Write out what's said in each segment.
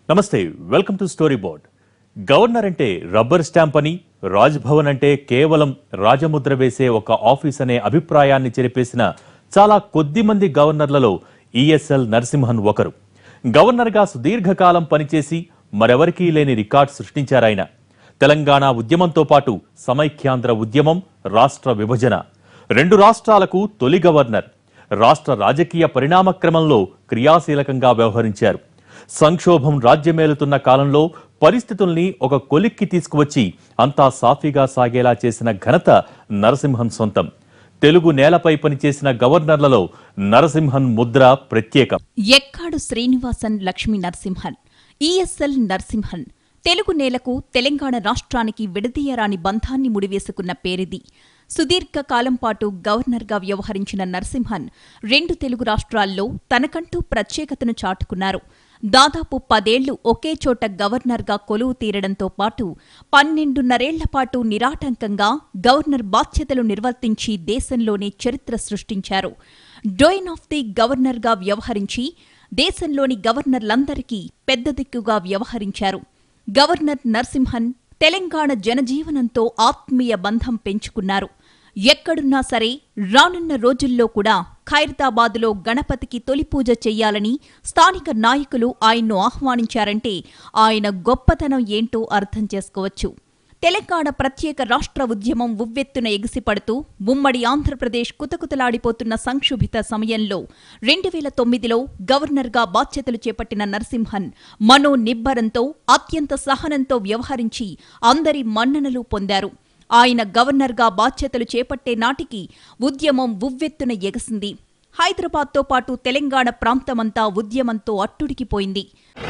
నమస్తే welcome to story board governor అంటే rubber stamp అని రాజ్భవన్ అంటే కేవలం రాజముద్ర వేసే ఒక ఆఫీస్ అనే అభిప్రాయాన్ని చెరిపేసిన చాలా కొద్ది మంది గవర్నర్లలో ఈఎస్ఎల్ నరసింహన్ ఒకరు గవర్నర్గా సుదీర్ఘకాలం పనిచేసి మరెవరికీ లేని రికార్డ్ సృష్టించారాయన తెలంగాణ ఉద్యమంతో పాటు సమైక్యాంధ్ర ఉద్యమం రాష్ట్ర విభజన రెండు రాష్ట్రాలకు తొలి గవర్నర్ రాష్ట్ర రాజకీయ పరిణామ క్రమంలో క్రియాశీలకంగా వ్యవహరించారు సంక్షోభం రాజ్యమేలుతున్న కాలంలో పరిస్థితుల్ని ఒక కొలిక్కి తీసుకువచ్చి అంతా సాఫీగా సాగేలా చేసిన ఘనత నరసింహన్ సొంతం తెలుగు నేలపై పనిచేసిన గవర్నర్లలో నరసింహన్ ముద్ర ప్రత్యేకం ఎక్కాడు శ్రీనివాసన్ లక్ష్మీ నరసింహన్ ఈఎస్ఎల్ నరసింహన్ తెలుగు నేలకు తెలంగాణ రాష్ట్రానికి విడదీయరాని బంధాన్ని ముడివేసుకున్న పేరిది సుదీర్ఘ కాలం పాటు గవర్నర్గా వ్యవహరించిన నరసింహన్ రెండు తెలుగు రాష్ట్రాల్లో తనకంటూ ప్రత్యేకతను చాటుకున్నారు దాదాపు పదేళ్లు ఒకే చోట గవర్నర్గా కొలువు తీరడంతో పాటు పన్నెండున్నరేళ్ల పాటు నిరాటంకంగా గవర్నర్ బాధ్యతలు నిర్వర్తించి దేశంలోనే చరిత్ర సృష్టించారు డోయిన్ ఆఫ్ ది గవర్నర్గా వ్యవహరించి దేశంలోని గవర్నర్లందరికీ పెద్ద దిక్కుగా వ్యవహరించారు గవర్నర్ నరసింహన్ తెలంగాణ జనజీవనంతో ఆత్మీయ బంధం పెంచుకున్నారు ఎక్కడున్నా సరే రానున్న రోజుల్లో కూడా ఖైరతాబాదులో గణపతికి తొలి పూజ చెయ్యాలని స్థానిక నాయకులు ఆయన్ను ఆహ్వానించారంటే ఆయన గొప్పతనం ఏంటో అర్థం చేసుకోవచ్చు తెలంగాణ ప్రత్యేక రాష్ట్ర ఉద్యమం ఉవ్వెత్తున ఎగిసిపడుతూ ఉమ్మడి ఆంధ్రప్రదేశ్ కుతకుతలాడిపోతున్న సంక్షుభిత సమయంలో రెండు వేల తొమ్మిదిలో గవర్నర్గా బాధ్యతలు చేపట్టిన నరసింహన్ మనో నిబ్బరంతో అత్యంత సహనంతో వ్యవహరించి అందరి మన్ననలు పొందారు ఆయన గవర్నర్గా బాధ్యతలు చేపట్టే నాటికి ఉద్యమం ఉవ్వెత్తున ఎగసింది హైదరాబాద్తో పాటు తెలంగాణ ప్రాంతమంతా ఉద్యమంతో అట్టుడికిపోయింది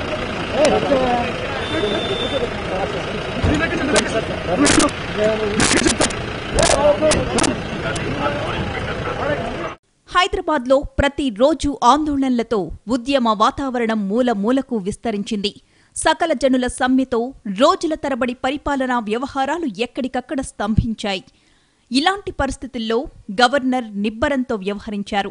హైదరాబాద్లో ప్రతిరోజు ఆందోళనలతో ఉద్యమ వాతావరణం మూల మూలకు విస్తరించింది సకల జనుల సమ్మెతో రోజుల తరబడి పరిపాలనా వ్యవహారాలు ఎక్కడికక్కడ స్తంభించాయి ఇలాంటి పరిస్థితుల్లో గవర్నర్ నిబ్బరంతో వ్యవహరించారు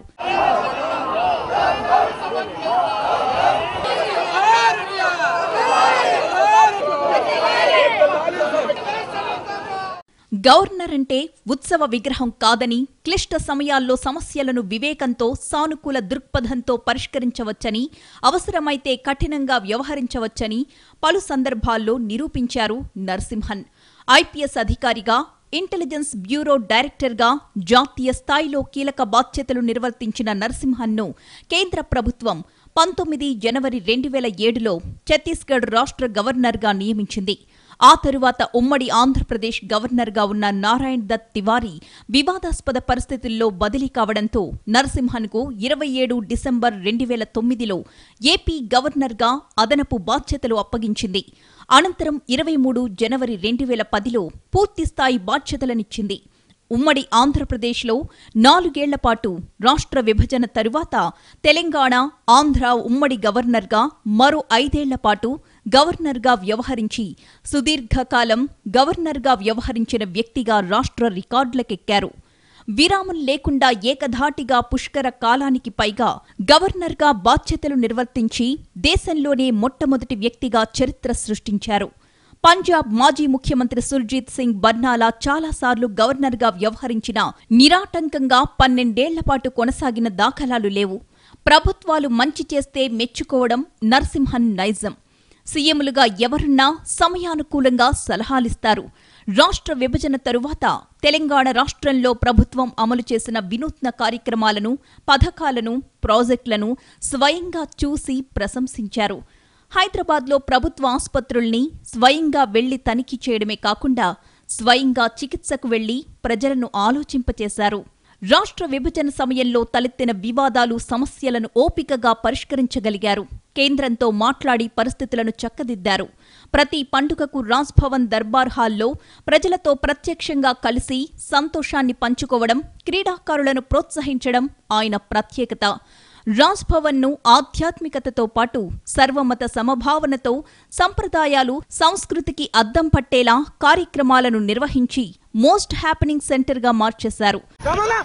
గవర్నర్ అంటే ఉత్సవ విగ్రహం కాదని క్లిష్ట సమయాల్లో సమస్యలను వివేకంతో సానుకూల దృక్పథంతో పరిష్కరించవచ్చని అవసరమైతే కఠినంగా వ్యవహరించవచ్చని పలు సందర్భాల్లో నిరూపించారు నరసింహన్ ఐపీఎస్ అధికారిగా ఇంటెలిజెన్స్ బ్యూరో డైరెక్టర్గా జాతీయ స్థాయిలో కీలక బాధ్యతలు నిర్వర్తించిన నరసింహన్ను కేంద్ర ప్రభుత్వం పంతొమ్మిది జనవరి రెండు వేల ఏడులో ఛత్తీస్గఢ్ రాష్ట్ర గవర్నర్గా నియమించింది ఆ తరువాత ఉమ్మడి ఆంధ్రప్రదేశ్ గవర్నర్గా ఉన్న నారాయణ్ దత్ తివారీ వివాదాస్పద పరిస్థితుల్లో బదిలీ కావడంతో నరసింహన్కు ఇరవై ఏడు డిసెంబర్ రెండు వేల తొమ్మిదిలో ఏపీ గవర్నర్గా అదనపు బాధ్యతలు అప్పగించింది అనంతరం ఇరవై మూడు జనవరి రెండు వేల పదిలో పూర్తిస్థాయి బాధ్యతలనిచ్చింది ఉమ్మడి ఆంధ్రప్రదేశ్లో నాలుగేళ్ల పాటు రాష్ట్ర విభజన తరువాత తెలంగాణ ఆంధ్ర ఉమ్మడి గవర్నర్గా మరో ఐదేళ్ల పాటు గవర్నర్గా వ్యవహరించి సుదీర్ఘకాలం గవర్నర్గా వ్యవహరించిన వ్యక్తిగా రాష్ట్ర రికార్డులకెక్కారు విరామం లేకుండా ఏకధాటిగా పుష్కర కాలానికి పైగా గవర్నర్గా బాధ్యతలు నిర్వర్తించి దేశంలోనే మొట్టమొదటి వ్యక్తిగా చరిత్ర సృష్టించారు పంజాబ్ మాజీ ముఖ్యమంత్రి సుర్జీత్ సింగ్ బర్నాలా చాలాసార్లు గవర్నర్గా వ్యవహరించిన నిరాటంకంగా పన్నెండేళ్ల పాటు కొనసాగిన దాఖలాలు లేవు ప్రభుత్వాలు మంచి చేస్తే మెచ్చుకోవడం నరసింహన్ నైజం సీఎంలుగా ఎవరున్నా సమయానుకూలంగా సలహాలిస్తారు రాష్ట్ర విభజన తరువాత తెలంగాణ రాష్ట్రంలో ప్రభుత్వం అమలు చేసిన వినూత్న కార్యక్రమాలను పథకాలను ప్రాజెక్టులను స్వయంగా చూసి ప్రశంసించారు హైదరాబాద్లో ప్రభుత్వ ఆసుపత్రుల్ని స్వయంగా వెళ్లి తనిఖీ చేయడమే కాకుండా స్వయంగా చికిత్సకు వెళ్లి ప్రజలను ఆలోచింపచేశారు రాష్ట్ర విభజన సమయంలో తలెత్తిన వివాదాలు సమస్యలను ఓపికగా పరిష్కరించగలిగారు కేంద్రంతో మాట్లాడి పరిస్థితులను చక్కదిద్దారు ప్రతి పండుగకు రాజ్భవన్ దర్బార్ హాల్లో ప్రజలతో ప్రత్యక్షంగా కలిసి సంతోషాన్ని పంచుకోవడం క్రీడాకారులను ప్రోత్సహించడం ఆయన ప్రత్యేకత రాజ్ భవన్ ను ఆధ్యాత్మికతతో పాటు సర్వమత సమభావనతో సంప్రదాయాలు సంస్కృతికి అద్దం పట్టేలా కార్యక్రమాలను నిర్వహించి మోస్ట్ హ్యాపెనింగ్ సెంటర్ గా మార్చేశారు రమణ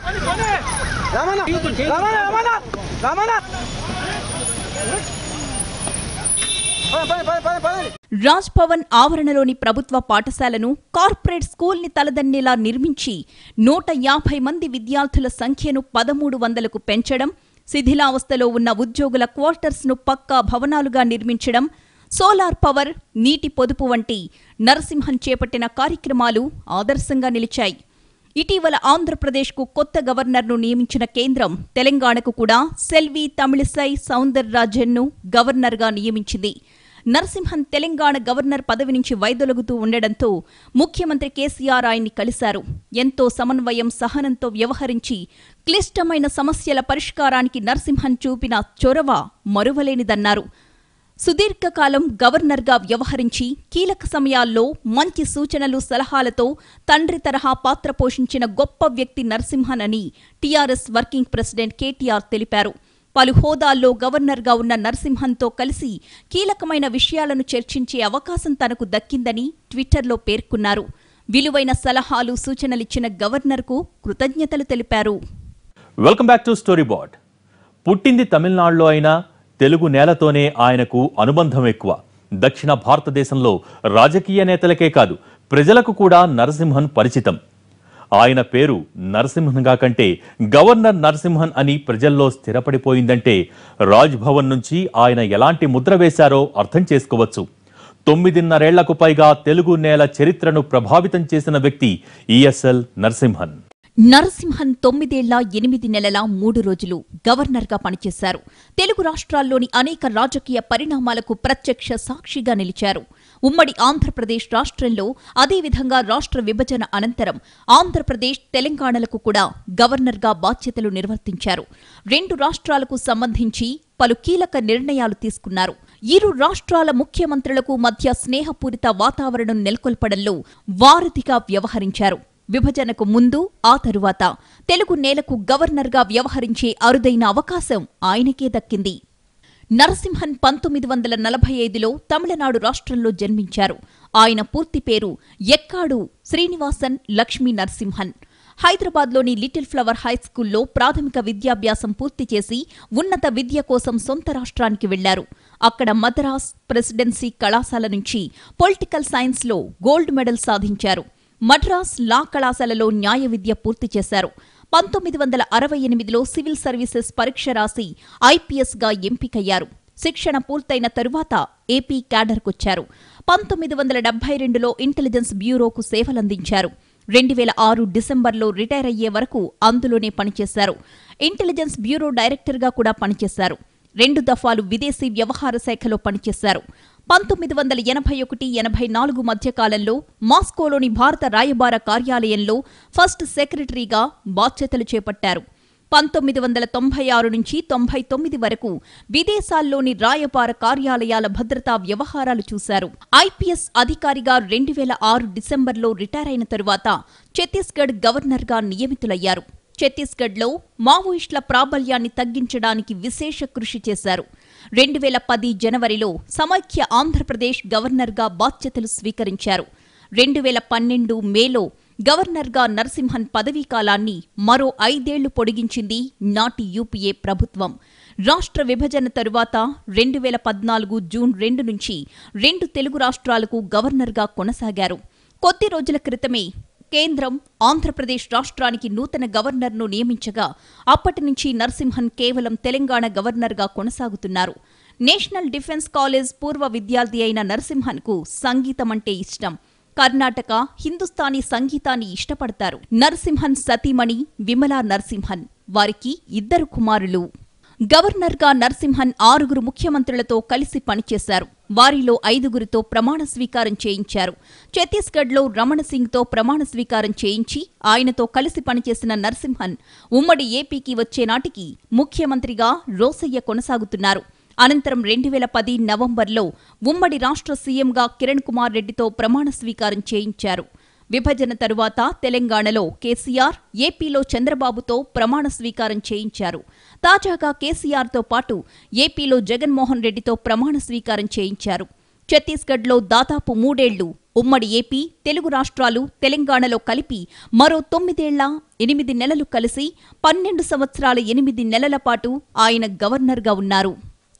రమణ రమణ రమణ రమణ పదండి పదండి పదండి పదండి రాజ్ భవన్ ఆవరణలోని ప్రభుత్వ పాఠశాలను కార్పొరేట్ స్కూల్ని తలదన్నేలా నిర్మించి నూట యాభై మంది విద్యార్థుల సంఖ్యను పదమూడు వందలకు పెంచడం శిథిలావస్థలో ఉన్న ఉద్యోగుల క్వార్టర్స్ను పక్కా భవనాలుగా నిర్మించడం సోలార్ పవర్ నీటి పొదుపు వంటి నరసింహన్ చేపట్టిన కార్యక్రమాలు ఆదర్శంగా నిలిచాయి ఇటీవల ఆంధ్రప్రదేశ్కు కొత్త గవర్నర్ను నియమించిన కేంద్రం తెలంగాణకు కూడా సెల్వి తమిళిసై సౌందరరాజన్ను గవర్నర్గా నియమించింది నరసింహన్ తెలంగాణ గవర్నర్ పదవి నుంచి వైదొలుగుతూ ఉండడంతో ముఖ్యమంత్రి కేసీఆర్ ఆయన్ని కలిశారు ఎంతో సమన్వయం సహనంతో వ్యవహరించి క్లిష్టమైన సమస్యల పరిష్కారానికి నరసింహన్ చూపిన చొరవ మరువలేనిదన్నారు సుదీర్ఘకాలం గవర్నర్గా వ్యవహరించి కీలక సమయాల్లో మంచి సూచనలు సలహాలతో తండ్రి తరహా పాత్ర పోషించిన గొప్ప వ్యక్తి నరసింహన్ అని టీఆర్ఎస్ వర్కింగ్ ప్రెసిడెంట్ కేటీఆర్ తెలిపారు పలు హోదాల్లో గవర్నర్గా ఉన్న నరసింహన్తో కలిసి కీలకమైన విషయాలను చర్చించే అవకాశం తనకు దక్కిందని ట్విట్టర్లో పేర్కొన్నారు విలువైన సలహాలు సూచనలిచ్చిన గవర్నర్కు కృతజ్ఞతలు తెలిపారు welcome back to story board పుట్టింది తమిళనాడులో అయినా తెలుగు నేలతోనే ఆయనకు అనుబంధం ఎక్కువ దక్షిణ భారతదేశంలో రాజకీయ నేతలకే కాదు ప్రజలకు కూడా నరసింహన్ పరిచితం ఆయన పేరు నరసింహన్గా కంటే గవర్నర్ నరసింహన్ అని ప్రజల్లో స్థిరపడిపోయిందంటే రాజ్ భవన్ నుంచి ఆయన ఎలాంటి ముద్ర వేశారో అర్థం చేసుకోవచ్చు తొమ్మిదిన్నరేళ్లకు పైగా తెలుగు నేల చరిత్రను ప్రభావితం చేసిన వ్యక్తి ఈఎస్ఎల్ నరసింహన్ నరసింహన్ తొమ్మిదేళ్ల ఎనిమిది నెలల మూడు రోజులు గవర్నర్గా పనిచేశారు తెలుగు రాష్ట్రాల్లోని అనేక రాజకీయ పరిణామాలకు ప్రత్యక్ష సాక్షిగా నిలిచారు ఉమ్మడి ఆంధ్రప్రదేశ్ రాష్ట్రంలో అదేవిధంగా రాష్ట్ర విభజన అనంతరం ఆంధ్రప్రదేశ్ తెలంగాణలకు కూడా గవర్నర్గా బాధ్యతలు నిర్వర్తించారు రెండు రాష్ట్రాలకు సంబంధించి పలు కీలక నిర్ణయాలు తీసుకున్నారు ఇరు రాష్ట్రాల ముఖ్యమంత్రులకు మధ్య స్నేహపూరిత వాతావరణం నెలకొల్పడంలో వారధిగా వ్యవహరించారు విభజనకు ముందు ఆ తరువాత తెలుగు నేలకు గవర్నర్గా వ్యవహరించే అరుదైన అవకాశం ఆయనకే దక్కింది నరసింహన్ పంతొమ్మిది వందల నలభై ఐదులో తమిళనాడు రాష్ట్రంలో జన్మించారు ఆయన పూర్తి పేరు ఎక్కాడు శ్రీనివాసన్ లక్ష్మీ నరసింహన్ హైదరాబాద్లోని లిటిల్ ఫ్లవర్ హై స్కూల్లో ప్రాథమిక విద్యాభ్యాసం పూర్తి చేసి ఉన్నత విద్య కోసం సొంత రాష్ట్రానికి వెళ్లారు అక్కడ మద్రాస్ ప్రెసిడెన్సీ కళాశాల నుంచి పొలిటికల్ సైన్స్లో గోల్డ్ మెడల్ సాధించారు మద్రాస్ లా కళాశాలలో న్యాయ విద్య పూర్తి చేశారు పంతొమ్మిది వందల అరవై ఎనిమిదిలో సివిల్ సర్వీసెస్ పరీక్ష రాసి ఐపీఎస్గా ఎంపికయ్యారు శిక్షణ పూర్తయిన తరువాత ఏపీ క్యాడర్కొచ్చారు పంతొమ్మిది వందల డెబ్బై రెండులో ఇంటెలిజెన్స్ బ్యూరోకు సేవలందించారు రెండు వేల ఆరు డిసెంబర్లో రిటైర్ అయ్యే వరకు అందులోనే పనిచేశారు ఇంటెలిజెన్స్ బ్యూరో డైరెక్టర్గా కూడా పనిచేశారు రెండు దఫాలు విదేశీ వ్యవహార శాఖలో పనిచేశారు పంతొమ్మిది వందల ఎనభై ఒకటి ఎనభై నాలుగు మధ్యకాలంలో మాస్కోలోని భారత రాయబార కార్యాలయంలో ఫస్ట్ సెక్రటరీగా బాధ్యతలు చేపట్టారు పంతొమ్మిది వందల తొంభై ఆరు నుంచి తొంభై తొమ్మిది వరకు విదేశాల్లోని రాయబార కార్యాలయాల భద్రతా వ్యవహారాలు చూశారు ఐపీఎస్ అధికారిగా రెండు వేల ఆరు డిసెంబర్లో రిటైర్ అయిన తరువాత ఛత్తీస్గఢ్ గవర్నర్గా నియమితులయ్యారు ఛత్తీస్గఢ్లో మావోయిస్టుల ప్రాబల్యాన్ని తగ్గించడానికి విశేష కృషి చేశారు రెండు వేల పది జనవరిలో సమైక్య ఆంధ్రప్రదేశ్ గవర్నర్గా బాధ్యతలు స్వీకరించారు రెండు వేల పన్నెండు మేలో గవర్నర్గా నరసింహన్ పదవీకాలాన్ని మరో ఐదేళ్లు పొడిగించింది నాటి యూపీఏ ప్రభుత్వం రాష్ట్ర విభజన తరువాత రెండు వేల పద్నాలుగు జూన్ రెండు నుంచి రెండు తెలుగు రాష్ట్రాలకు గవర్నర్గా కొనసాగారు కొద్ది రోజుల క్రితమే కేంద్రం ఆంధ్రప్రదేశ్ రాష్ట్రానికి నూతన గవర్నర్ను నియమించగా అప్పటి నుంచి నరసింహన్ కేవలం తెలంగాణ గవర్నర్గా కొనసాగుతున్నారు నేషనల్ డిఫెన్స్ కాలేజ్ పూర్వ విద్యార్థి అయిన నరసింహన్కు సంగీతం అంటే ఇష్టం కర్ణాటక హిందుస్థానీ సంగీతాన్ని ఇష్టపడతారు నరసింహన్ సతీమణి విమలా నరసింహన్ వారికి ఇద్దరు కుమారులు గవర్నర్గా నరసింహన్ ఆరుగురు ముఖ్యమంత్రులతో కలిసి పనిచేశారు వారిలో ఐదుగురితో ప్రమాణ స్వీకారం చేయించారు ఛత్తీస్గఢ్లో రమణ సింగ్తో ప్రమాణ స్వీకారం చేయించి ఆయనతో కలిసి పనిచేసిన నరసింహన్ ఉమ్మడి ఏపీకి వచ్చే నాటికి ముఖ్యమంత్రిగా రోసయ్య కొనసాగుతున్నారు అనంతరం రెండు వేల పది నవంబర్లో ఉమ్మడి రాష్ట్ర సీఎంగా కిరణ్ కుమార్ రెడ్డితో ప్రమాణ స్వీకారం చేయించారు విభజన తరువాత తెలంగాణలో కేసీఆర్ ఏపీలో చంద్రబాబుతో ప్రమాణ స్వీకారం చేయించారు తాజాగా కేసీఆర్తో పాటు ఏపీలో జగన్మోహన్ రెడ్డితో ప్రమాణ స్వీకారం చేయించారు ఛత్తీస్గఢ్లో దాదాపు మూడేళ్లు ఉమ్మడి ఏపీ తెలుగు రాష్ట్రాలు తెలంగాణలో కలిపి మరో తొమ్మిదేళ్ల ఎనిమిది నెలలు కలిసి పన్నెండు సంవత్సరాల ఎనిమిది నెలల పాటు ఆయన గవర్నర్గా ఉన్నారు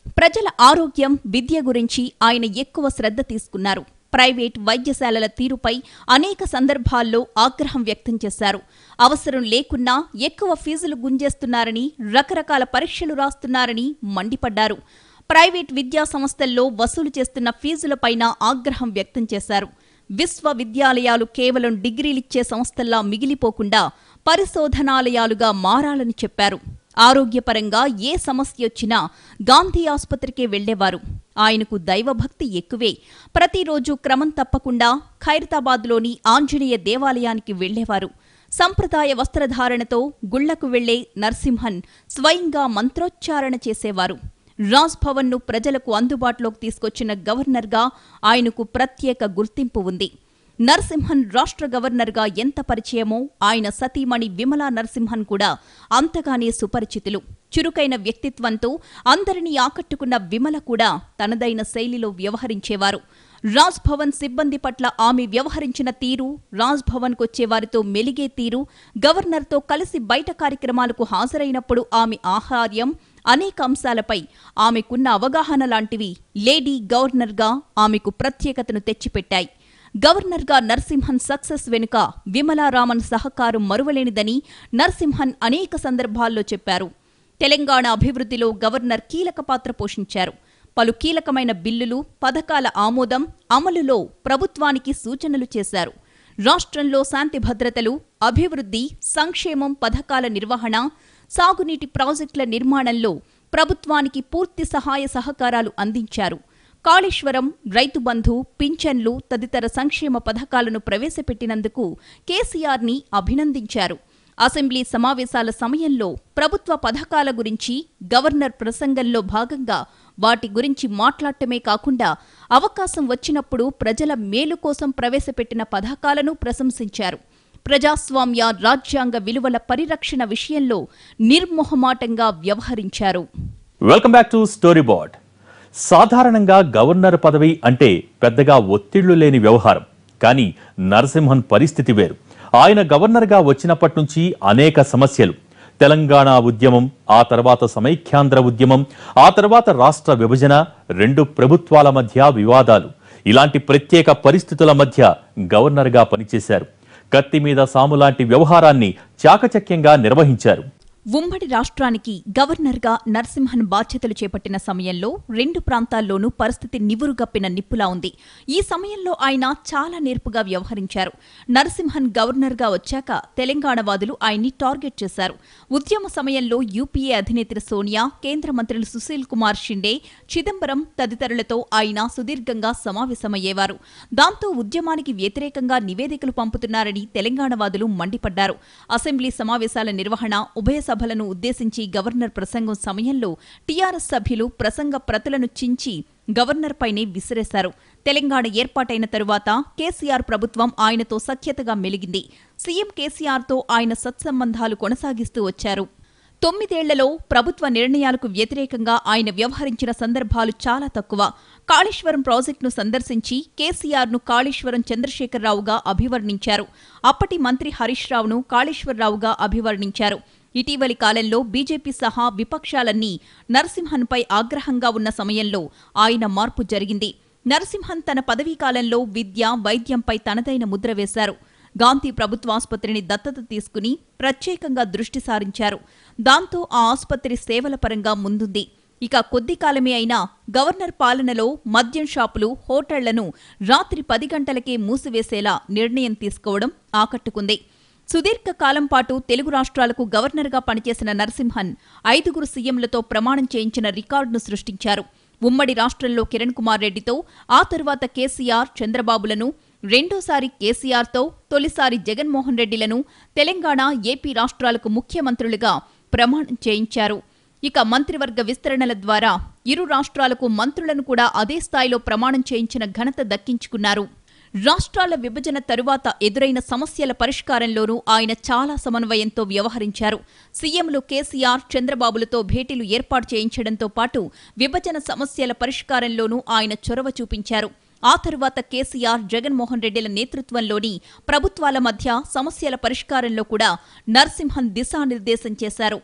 ప్రజల ఆరోగ్యం విద్య గురించి ఆయన ఎక్కువ శ్రద్ధ తీసుకున్నారు ప్రైవేట్ వైద్యశాలల తీరుపై అనేక సందర్భాల్లో ఆగ్రహం వ్యక్తం చేశారు అవసరం లేకున్నా ఎక్కువ ఫీజులు గుంజేస్తున్నారని రకరకాల పరీక్షలు రాస్తున్నారని మండిపడ్డారు ప్రైవేట్ విద్యా సంస్థల్లో వసూలు చేస్తున్న ఫీజులపైన ఆగ్రహం వ్యక్తం చేశారు విశ్వవిద్యాలయాలు కేవలం డిగ్రీలిచ్చే సంస్థల్లా మిగిలిపోకుండా పరిశోధనాలయాలుగా మారాలని చెప్పారు ఆరోగ్యపరంగా ఏ సమస్యొచ్చినా గాంధీ ఆసుపత్రికే వెళ్లేవారు ఆయనకు దైవభక్తి ఎక్కువే ప్రతిరోజు క్రమం తప్పకుండా ఖైరతాబాద్లోని ఆంజనేయ దేవాలయానికి వెళ్లేవారు సంప్రదాయ వస్త్రధారణతో గుళ్లకు వెళ్లే నరసింహన్ స్వయంగా మంత్రోచ్చారణ చేసేవారు రాజ్ భవన్ను ప్రజలకు అందుబాటులోకి తీసుకొచ్చిన గవర్నర్గా ఆయనకు ప్రత్యేక గుర్తింపు ఉంది నరసింహన్ రాష్ట్ర గవర్నర్గా ఎంత పరిచయమో ఆయన సతీమణి విమలా నరసింహన్ కూడా అంతగానే సుపరిచితులు చురుకైన వ్యక్తిత్వంతో అందరినీ ఆకట్టుకున్న విమల కూడా తనదైన శైలిలో వ్యవహరించేవారు రాజ్ భవన్ సిబ్బంది పట్ల ఆమె వ్యవహరించిన తీరు రాజ్ భవన్కొచ్చే వారితో మెలిగే తీరు గవర్నర్తో కలిసి బయట కార్యక్రమాలకు హాజరైనప్పుడు ఆమె ఆహార్యం అనేక అంశాలపై ఆమెకున్న అవగాహన లాంటివి లేడీ గవర్నర్గా ఆమెకు ప్రత్యేకతను తెచ్చిపెట్టాయి గవర్నర్గా నరసింహన్ సక్సెస్ వెనుక విమలారామన్ సహకారం మరువలేనిదని నరసింహన్ అనేక సందర్భాల్లో చెప్పారు తెలంగాణ అభివృద్ధిలో గవర్నర్ కీలక పాత్ర పోషించారు పలు కీలకమైన బిల్లులు పథకాల ఆమోదం అమలులో ప్రభుత్వానికి సూచనలు చేశారు రాష్ట్రంలో శాంతి భద్రతలు అభివృద్ధి సంక్షేమం పథకాల నిర్వహణ సాగునీటి ప్రాజెక్టుల నిర్మాణంలో ప్రభుత్వానికి పూర్తి సహాయ సహకారాలు అందించారు కాళేశ్వరం రైతు బంధు పింఛన్లు తదితర సంక్షేమ పథకాలను ప్రవేశపెట్టినందుకు కేసీఆర్ని అభినందించారు అసెంబ్లీ సమావేశాల సమయంలో ప్రభుత్వ పథకాల గురించి గవర్నర్ ప్రసంగంలో భాగంగా వాటి గురించి మాట్లాడటమే కాకుండా అవకాశం వచ్చినప్పుడు ప్రజల మేలు కోసం ప్రవేశపెట్టిన పథకాలను ప్రశంసించారు ప్రజాస్వామ్య రాజ్యాంగ విలువల పరిరక్షణ విషయంలో నిర్మోహమాటంగా వ్యవహరించారు welcome back to story board సాధారణంగా గవర్నర్ పదవి అంటే పెద్దగా ఒత్తిళ్లు లేని వ్యవహారం కానీ నరసింహన్ పరిస్థితి వేరు ఆయన గవర్నర్గా వచ్చినప్పటి నుంచి అనేక సమస్యలు తెలంగాణ ఉద్యమం ఆ తర్వాత సమైక్యాంధ్ర ఉద్యమం ఆ తర్వాత రాష్ట్ర విభజన రెండు ప్రభుత్వాల మధ్య వివాదాలు ఇలాంటి ప్రత్యేక పరిస్థితుల మధ్య గవర్నర్గా పనిచేశారు కత్తి మీద సాము లాంటి వ్యవహారాన్ని చాకచక్యంగా నిర్వహించారు ఉమ్మడి రాష్ట్రానికి గవర్నర్గా నరసింహన్ బాధ్యతలు చేపట్టిన సమయంలో రెండు ప్రాంతాల్లోనూ పరిస్థితి నివురుగప్పిన నిప్పులా ఉంది ఈ సమయంలో ఆయన చాలా నేర్పుగా వ్యవహరించారు నరసింహన్ గవర్నర్గా వచ్చాక తెలంగాణ వాదులు ఆయన్ని టార్గెట్ చేశారు ఉద్యమ సమయంలో యూపీఏ అధినేత్రి సోనియా కేంద్ర మంత్రులు సుశీల్ కుమార్ షిండే చిదంబరం తదితరులతో ఆయన సుదీర్ఘంగా సమావేశమయ్యేవారు దాంతో ఉద్యమానికి వ్యతిరేకంగా నివేదికలు పంపుతున్నారని తెలంగాణ వాదులు మండిపడ్డారు అసెంబ్లీ సమావేశాల నిర్వహణ ఉభయ సభలను ఉద్దేశించి గవర్నర్ ప్రసంగం సమయంలో టీఆర్ఎస్ సభ్యులు ప్రసంగ ప్రతులను చించి గవర్నర్పైనే విసిరేశారు తెలంగాణ ఏర్పాటైన తరువాత కేసీఆర్ ప్రభుత్వం ఆయనతో సఖ్యతగా మెలిగింది సీఎం కేసీఆర్తో ఆయన సత్సంబంధాలు కొనసాగిస్తూ వచ్చారు తొమ్మిదేళ్లలో ప్రభుత్వ నిర్ణయాలకు వ్యతిరేకంగా ఆయన వ్యవహరించిన సందర్భాలు చాలా తక్కువ కాళేశ్వరం ప్రాజెక్టును సందర్శించి కేసీఆర్ను కాళేశ్వరం చంద్రశేఖరరావుగా అభివర్ణించారు అప్పటి మంత్రి హరీష్ రావును కాళేశ్వరరావుగా అభివర్ణించారు ఇటీవలి కాలంలో బీజేపీ సహా విపక్షాలన్నీ నరసింహన్పై ఆగ్రహంగా ఉన్న సమయంలో ఆయన మార్పు జరిగింది నరసింహన్ తన పదవీకాలంలో విద్య వైద్యంపై తనదైన ముద్ర వేశారు గాంధీ ప్రభుత్వాసుపత్రిని దత్తత తీసుకుని ప్రత్యేకంగా దృష్టి సారించారు దాంతో ఆ ఆసుపత్రి సేవల పరంగా ముందుంది ఇక కొద్ది కాలమే అయినా గవర్నర్ పాలనలో మద్యం షాపులు హోటళ్లను రాత్రి పది గంటలకే మూసివేసేలా నిర్ణయం తీసుకోవడం ఆకట్టుకుంది సుదీర్ఘ కాలం పాటు తెలుగు రాష్ట్రాలకు గవర్నర్గా పనిచేసిన నరసింహన్ ఐదుగురు సీఎంలతో ప్రమాణం చేయించిన రికార్డును సృష్టించారు ఉమ్మడి రాష్ట్రంలో కిరణ్ కుమార్ రెడ్డితో ఆ తరువాత కేసీఆర్ చంద్రబాబులను రెండోసారి కేసీఆర్తో తొలిసారి జగన్మోహన్ రెడ్డిలను తెలంగాణ ఏపీ రాష్ట్రాలకు ముఖ్యమంత్రులుగా ప్రమాణం చేయించారు ఇక మంత్రివర్గ విస్తరణల ద్వారా ఇరు రాష్ట్రాలకు మంత్రులను కూడా అదే స్థాయిలో ప్రమాణం చేయించిన ఘనత దక్కించుకున్నారు రాష్ట్రాల విభజన తరువాత ఎదురైన సమస్యల పరిష్కారంలోనూ ఆయన చాలా సమన్వయంతో వ్యవహరించారు సీఎంలు కేసీఆర్ చంద్రబాబులతో భేటీలు ఏర్పాటు చేయించడంతో పాటు విభజన సమస్యల పరిష్కారంలోనూ ఆయన చొరవ చూపించారు ఆ తరువాత కేసీఆర్ జగన్మోహన్ రెడ్డిల నేతృత్వంలోని ప్రభుత్వాల మధ్య సమస్యల పరిష్కారంలో కూడా నరసింహన్ దిశానిర్దేశం చేశారు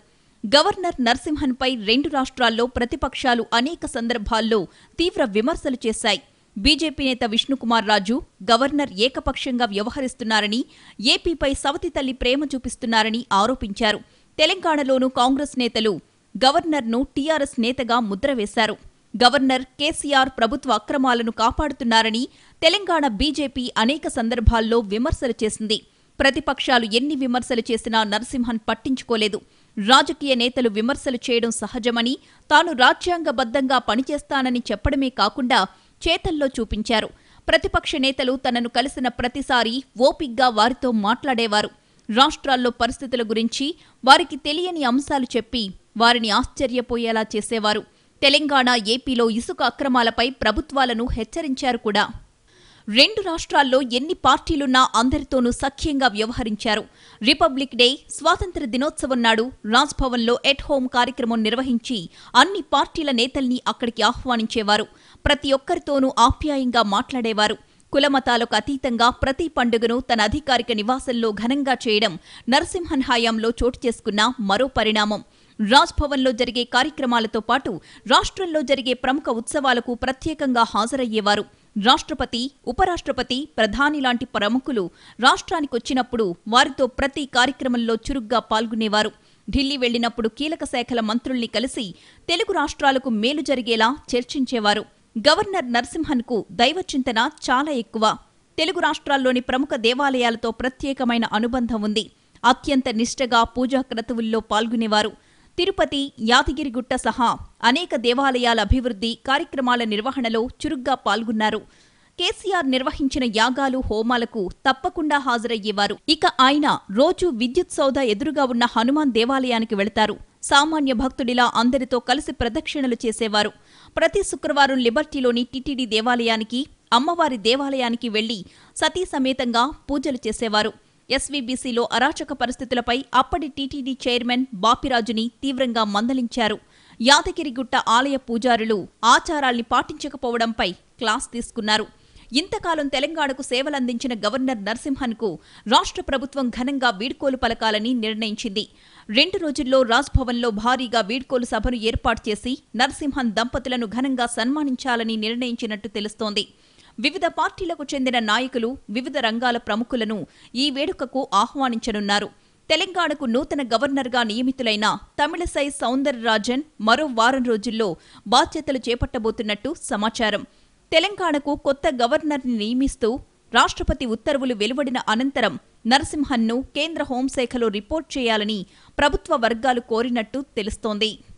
గవర్నర్ నరసింహన్పై రెండు రాష్ట్రాల్లో ప్రతిపక్షాలు అనేక సందర్భాల్లో తీవ్ర విమర్శలు చేశాయి బీజేపీ నేత విష్ణుకుమార్ రాజు గవర్నర్ ఏకపక్షంగా వ్యవహరిస్తున్నారని ఏపీపై సవతి తల్లి ప్రేమ చూపిస్తున్నారని ఆరోపించారు తెలంగాణలోనూ కాంగ్రెస్ నేతలు గవర్నర్ను టీఆర్ఎస్ నేతగా ముద్ర వేశారు గవర్నర్ కేసీఆర్ ప్రభుత్వ అక్రమాలను కాపాడుతున్నారని తెలంగాణ బీజేపీ అనేక సందర్భాల్లో విమర్శలు చేసింది ప్రతిపక్షాలు ఎన్ని విమర్శలు చేసినా నరసింహన్ పట్టించుకోలేదు రాజకీయ నేతలు విమర్శలు చేయడం సహజమని తాను రాజ్యాంగబద్ధంగా పనిచేస్తానని చెప్పడమే కాకుండా చేతల్లో చూపించారు ప్రతిపక్ష నేతలు తనను కలిసిన ప్రతిసారి ఓపిగ్గా వారితో మాట్లాడేవారు రాష్ట్రాల్లో పరిస్థితుల గురించి వారికి తెలియని అంశాలు చెప్పి వారిని ఆశ్చర్యపోయేలా చేసేవారు తెలంగాణ ఏపీలో ఇసుక అక్రమాలపై ప్రభుత్వాలను హెచ్చరించారు కూడా రెండు రాష్ట్రాల్లో ఎన్ని పార్టీలున్నా అందరితోనూ సఖ్యంగా వ్యవహరించారు రిపబ్లిక్ డే స్వాతంత్ర దినోత్సవం నాడు రాజ్భవన్లో ఎట్ హోం కార్యక్రమం నిర్వహించి అన్ని పార్టీల నేతల్ని అక్కడికి ఆహ్వానించేవారు ప్రతి ఒక్కరితోనూ ఆప్యాయంగా మాట్లాడేవారు కులమతాలకు అతీతంగా ప్రతి పండుగను తన అధికారిక నివాసంలో ఘనంగా చేయడం నరసింహన్ హయాంలో చోటు చేసుకున్న మరో పరిణామం రాజ్భవన్లో జరిగే కార్యక్రమాలతో పాటు రాష్ట్రంలో జరిగే ప్రముఖ ఉత్సవాలకు ప్రత్యేకంగా హాజరయ్యేవారు రాష్ట్రపతి ఉపరాష్ట్రపతి ప్రధాని లాంటి ప్రముఖులు రాష్ట్రానికొచ్చినప్పుడు వారితో ప్రతి కార్యక్రమంలో చురుగ్గా పాల్గొనేవారు ఢిల్లీ వెళ్లినప్పుడు కీలక శాఖల మంత్రుల్ని కలిసి తెలుగు రాష్ట్రాలకు మేలు జరిగేలా చర్చించేవారు గవర్నర్ నరసింహన్కు దైవచింతన చాలా ఎక్కువ తెలుగు రాష్ట్రాల్లోని ప్రముఖ దేవాలయాలతో ప్రత్యేకమైన అనుబంధం ఉంది అత్యంత నిష్టగా పూజా క్రతువుల్లో పాల్గొనేవారు తిరుపతి యాదగిరిగుట్ట సహా అనేక దేవాలయాల అభివృద్ధి కార్యక్రమాల నిర్వహణలో చురుగ్గా పాల్గొన్నారు కేసీఆర్ నిర్వహించిన యాగాలు హోమాలకు తప్పకుండా హాజరయ్యేవారు ఇక ఆయన రోజు విద్యుత్ సౌధ ఎదురుగా ఉన్న హనుమాన్ దేవాలయానికి వెళతారు సామాన్య భక్తుడిలా అందరితో కలిసి ప్రదక్షిణలు చేసేవారు ప్రతి శుక్రవారం లిబర్టీలోని టిటిడి దేవాలయానికి అమ్మవారి దేవాలయానికి వెళ్లి సతీ సమేతంగా పూజలు చేసేవారు ఎస్వీబీసీలో అరాచక పరిస్థితులపై అప్పటి టీటీడీ చైర్మన్ బాపిరాజుని తీవ్రంగా మందలించారు యాదగిరిగుట్ట ఆలయ పూజారులు ఆచారాల్ని పాటించకపోవడంపై క్లాస్ తీసుకున్నారు ఇంతకాలం తెలంగాణకు సేవలందించిన గవర్నర్ నరసింహన్కు రాష్ట్ర ప్రభుత్వం ఘనంగా వీడ్కోలు పలకాలని నిర్ణయించింది రెండు రోజుల్లో రాజ్భవన్లో భారీగా వీడ్కోలు సభను ఏర్పాటు చేసి నరసింహన్ దంపతులను ఘనంగా సన్మానించాలని నిర్ణయించినట్టు తెలుస్తోంది వివిధ పార్టీలకు చెందిన నాయకులు వివిధ రంగాల ప్రముఖులను ఈ వేడుకకు ఆహ్వానించనున్నారు తెలంగాణకు నూతన గవర్నర్గా నియమితులైన తమిళసై సౌందరరాజన్ మరో వారం రోజుల్లో బాధ్యతలు చేపట్టబోతున్నట్టు సమాచారం తెలంగాణకు కొత్త గవర్నర్ని నియమిస్తూ రాష్ట్రపతి ఉత్తర్వులు వెలువడిన అనంతరం నరసింహన్ను కేంద్ర హోంశాఖలో రిపోర్ట్ చేయాలని ప్రభుత్వ వర్గాలు కోరినట్టు తెలుస్తోంది